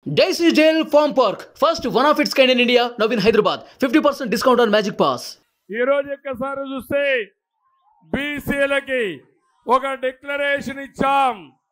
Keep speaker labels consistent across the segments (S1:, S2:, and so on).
S1: Daisy Jail Farm Park, first one of its kind in India, now in Hyderabad. 50% discount on Magic Pass.
S2: ఈ రోజు ఒక్కసారి చూస్తే బీసీలకి ఒక డిక్లరేషన్ ఇచ్చాం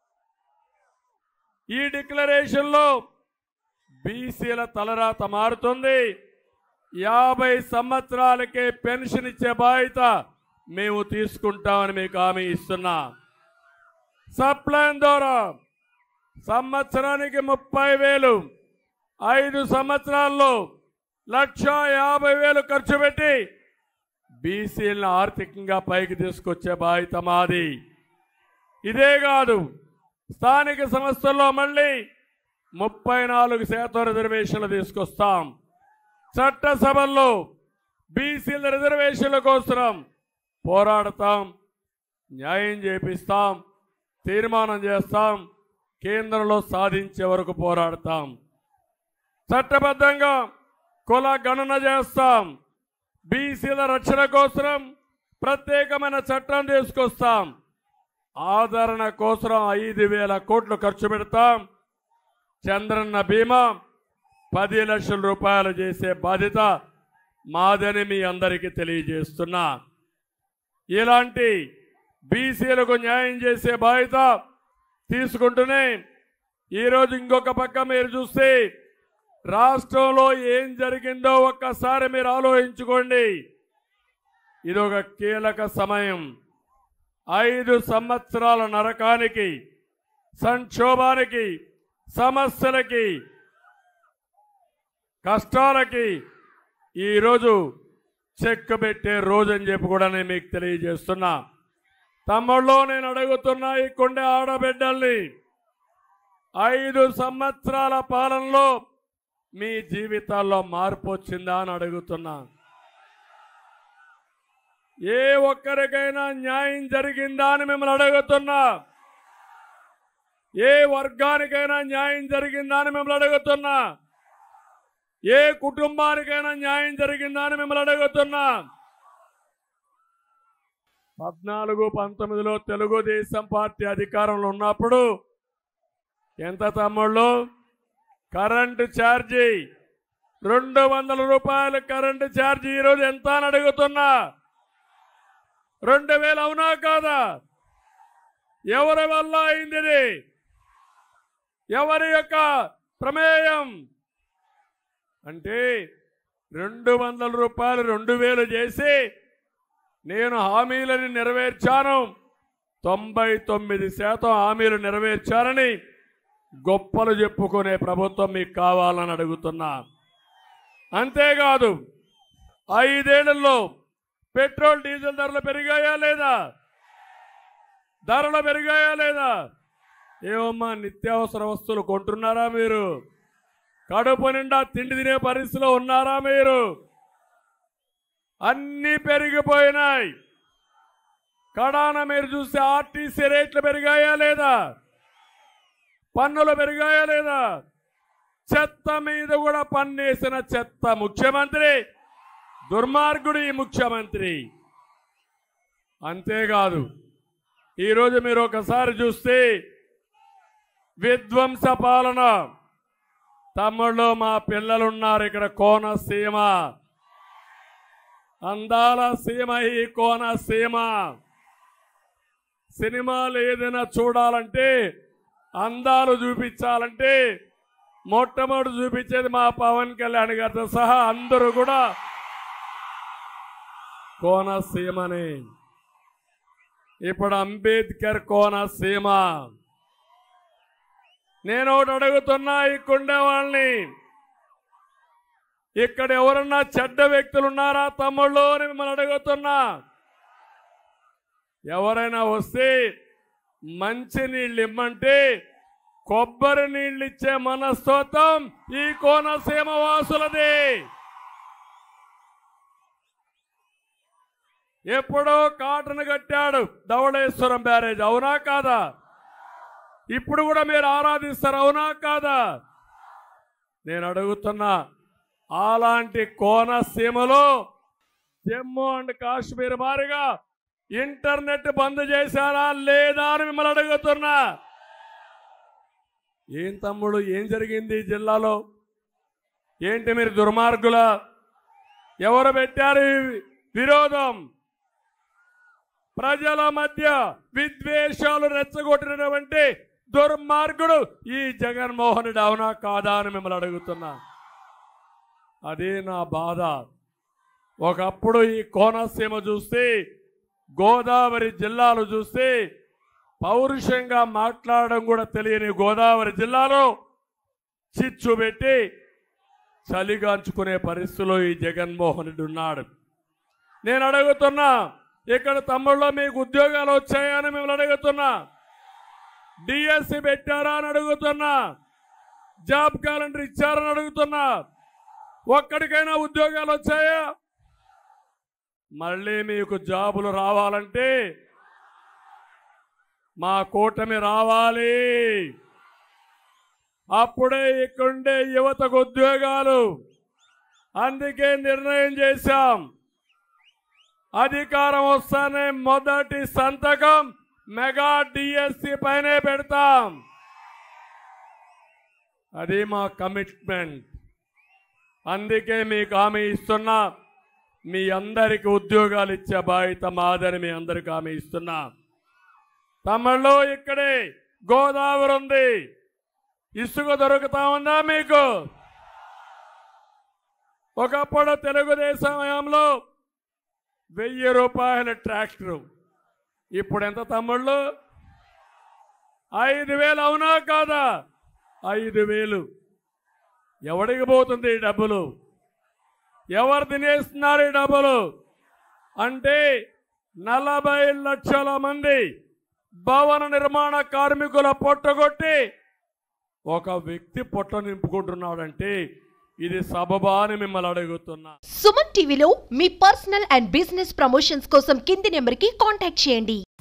S2: ఈ డిక్లరేషన్ లో బీసీల తలరాత మారుతుంది యాభై సంవత్సరాలకే పెన్షన్ ఇచ్చే బాధ్యత మేము తీసుకుంటామని మీకు హామీ ఇస్తున్నా సప్లైన్ ద్వారా సంవత్సరానికి ముప్పై వేలు ఐదు సంవత్సరాల్లో లక్ష యాభై వేలు ఖర్చు పెట్టి బీసీలను ఆర్థికంగా పైకి తీసుకొచ్చే బాధ్యత మాది ఇదే కాదు స్థానిక సంస్థల్లో మళ్ళీ ముప్పై నాలుగు శాతం రిజర్వేషన్లు తీసుకొస్తాం చట్టసభల్లో బీసీల రిజర్వేషన్ల కోసం పోరాడతాం న్యాయం చేపిస్తాం తీర్మానం చేస్తాం కేంద్రంలో సాధించే వరకు పోరాడతాం చట్టబద్ధంగా కుల గణన చేస్తాం బీసీల రక్షణ కోసం ప్రత్యేకమైన చట్టం తీసుకొస్తాం ఆదరణ కోసం ఐదు వేల కోట్లు ఖర్చు పెడతాం చంద్రన్న బీమా పది లక్షల రూపాయలు చేసే బాధ్యత మాదని మీ అందరికీ తెలియజేస్తున్నా ఇలాంటి బీసీలకు న్యాయం చేసే బాధ్యత తీసుకుంటూనే ఈరోజు ఇంకొక పక్క మీరు చూస్తే రాష్ట్రంలో ఏం జరిగిందో ఒక్కసారి మీరు ఆలోచించుకోండి ఇది ఒక కీలక సమయం ఐదు సంవత్సరాల నరకానికి సంక్షోభానికి సమస్యలకి కష్టాలకి ఈరోజు చెక్ పెట్టే రోజు అని చెప్పి కూడా నేను మీకు తెలియజేస్తున్నా తమ్ముళ్ళు నేను అడుగుతున్నా ఈ కొండే ఆడబిడ్డల్ని ఐదు సంవత్సరాల పాలనలో మీ జీవితాల్లో మార్పు వచ్చిందా అని అడుగుతున్నా ఏ ఒక్కరికైనా న్యాయం జరిగిందా అని మిమ్మల్ని అడుగుతున్నా ఏ వర్గానికైనా న్యాయం జరిగిందా అని మిమ్మల్ని అడుగుతున్నా ఏ కుటుంబానికైనా న్యాయం జరిగిందా అని మిమ్మల్ని అడుగుతున్నా పద్నాలుగు పంతొమ్మిదిలో తెలుగుదేశం పార్టీ అధికారంలో ఉన్నప్పుడు ఎంత తమ్ముళ్ళు కరెంటు ఛార్జీ రెండు వందల రూపాయల కరెంటు ఛార్జీ ఈరోజు ఎంత అని అడుగుతున్నా రెండు వేలు అవునా కాదా ఎవరి వల్ల అయింది ఇది ఎవరి యొక్క ప్రమేయం అంటే రెండు వందల రూపాయలు రెండు వేలు చేసి నేను హామీలను నెరవేర్చాను తొంభై తొమ్మిది శాతం హామీలు నెరవేర్చానని గొప్పలు చెప్పుకునే ప్రభుత్వం మీకు కావాలని అడుగుతున్నా అంతేకాదు ఐదేళ్లలో పెట్రోల్ డీజిల్ ధరలు పెరిగాయా లేదా ధరలు పెరిగాయా లేదా ఏమమ్మా నిత్యావసర వస్తువులు కొంటున్నారా మీరు కడుపు నిండా తిండి తినే పరిస్థితిలో ఉన్నారా మీరు అన్నీ పెరిగిపోయినాయి కడాన మీరు చూస్తే ఆర్టీసీ రేట్లు పెరిగాయా లేదా పన్నులు పెరిగాయా లేదా చెత్త మీద కూడా పన్నేసిన చెత్త ముఖ్యమంత్రి దుర్మార్గుడు ఈ ముఖ్యమంత్రి అంతేకాదు ఈరోజు మీరు ఒకసారి చూస్తే విధ్వంస పాలన తమ్ముళ్ళు మా పిల్లలున్నారు ఇక్కడ కోనసీమ అందాల సీమ ఈ కోనసీమ సినిమాలు ఏదైనా చూడాలంటే అందాలు చూపించాలంటే మొట్టమొదటి చూపించేది మా పవన్ కళ్యాణ్ గారితో సహా అందరూ కూడా కోనసీమని ఇప్పుడు అంబేద్కర్ కోనసీమ నేను ఒకటి అడుగుతున్నా ఇక్కడే వాళ్ళని ఇక్కడ ఎవరన్నా చెడ్డ వ్యక్తులు ఉన్నారా తమ్ముళ్ళు అని మిమ్మల్ని అడుగుతున్నా ఎవరైనా వస్తే మంచి నీళ్ళు ఇమ్మంటే కొబ్బరి నీళ్ళు ఇచ్చే మనస్తోత్వం ఈ కోనసీమ వాసులది ఎప్పుడో కాటను కట్టాడు ధవళేశ్వరం బ్యారేజ్ అవునా కాదా ఇప్పుడు కూడా మీరు ఆరాధిస్తారు అవునా కాదా నేను అడుగుతున్నా అలాంటి కోనసీమలో జమ్మూ అండ్ కాశ్మీర్ మారిగా ఇంటర్నెట్ బంద్ చేశారా లేదా అని మిమ్మల్ని అడుగుతున్నా ఏం తమ్ముడు ఏం జరిగింది ఈ జిల్లాలో ఏంటి మీరు దుర్మార్గుల ఎవరు పెట్టారు ఈ విరోధం ప్రజల మధ్య విద్వేషాలు రెచ్చగొట్టినటువంటి దుర్మార్గుడు ఈ జగన్మోహన్ రెడ్డి అవునా కాదా అని మిమ్మల్ని అడుగుతున్నా అదే నా బాధ ఒకప్పుడు ఈ కోనసీమ చూస్తే గోదావరి జిల్లాలు చూస్తే పౌరుషంగా మాట్లాడడం కూడా తెలియని గోదావరి జిల్లాలో చిచ్చు పెట్టి చలిగాంచుకునే పరిస్థితిలో ఈ జగన్మోహన్ రెడ్డి ఉన్నాడు నేను అడుగుతున్నా ఇక్కడ తమ్ముళ్ళు మీకు ఉద్యోగాలు వచ్చాయని మిమ్మల్ని అడుగుతున్నా డిఎస్సి పెట్టారా అని అడుగుతున్నా జాబ్ క్యాలెండర్ ఇచ్చారని అడుగుతున్నా ఒక్కడికైనా ఉద్యోగాలు వచ్చాయా మళ్ళీ మీకు జాబులు రావాలంటే మా కూటమి రావాలి అప్పుడే ఇక్కడుండే యువతకు ఉద్యోగాలు అందుకే నిర్ణయం చేశాం అధికారం వస్తానే మొదటి సంతకం మెగా డిఎస్సి పైనే పెడతాం అది మా కమిట్మెంట్ అందుకే మీకు హామీ ఇస్తున్నా మీ అందరికి ఉద్యోగాలు ఇచ్చే బాధ్యత మాదని మీ అందరికి హామీ ఇస్తున్నా తమిళలో ఇక్కడే గోదావరి ఉంది ఇసుక దొరుకుతా ఉందా మీకు ఒకప్పుడు తెలుగుదేశం హయాంలో వెయ్యి రూపాయల ట్రాక్టరు ఇప్పుడు ఎంత తమ్ముళ్ళు ఐదు వేలు అవునా కాదా ఐదు వేలు ఎవడికి పోతుంది ఈ డబ్బులు ఎవరు తినేస్తున్నారు ఈ డబ్బులు అంటే నలభై లక్షల మంది భవన నిర్మాణ కార్మికుల పొట్టగొట్టి ఒక వ్యక్తి పొట్ట నింపుకుంటున్నాడంటే ఇది సబబా అని మిమ్మల్ని అడుగుతున్నా
S3: సుమన్ టీవీలో మీ పర్సనల్ అండ్ బిజినెస్ ప్రమోషన్స్ కోసం కింది నెంబర్కి కాంటాక్ట్ చేయండి